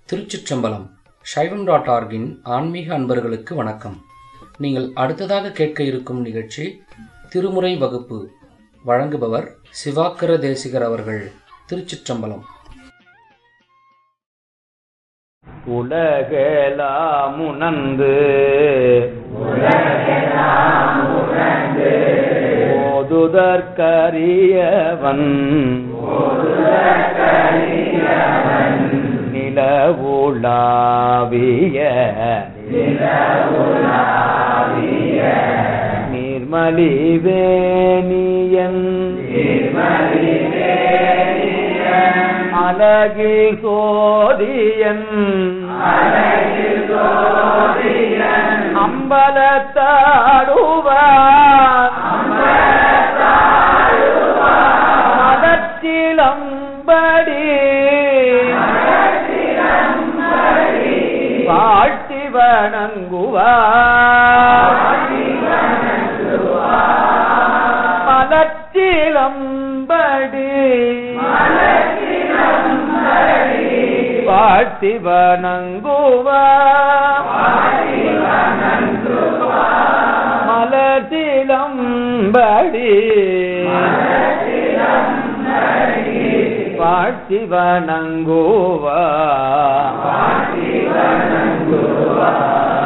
திருச்சிற்றம்பலம் சைவம் டாட் ஆர்கின் ஆன்மீக அன்பர்களுக்கு வணக்கம் நீங்கள் அடுத்ததாக கேட்க இருக்கும் நிகழ்ச்சி திருமுறை வகுப்பு வழங்குபவர் சிவாக்கர தேசிகர் அவர்கள் திருச்சிற்றம்பலம் உலகெலாம் உணர்ந்து ஓதுதற்கரியவன் நிலவுலாவிய நீர்மலிவேணியன் அழகில் சோதியன் அம்பலத்தாடுவார் மதத்திலம்படி வாழ்த்தி வணங்குவார் மலத்திலம்படி வாழ்த்தி வணங்குவார் மலத்திலம்படி வாழ்த்தி வணங்குவார்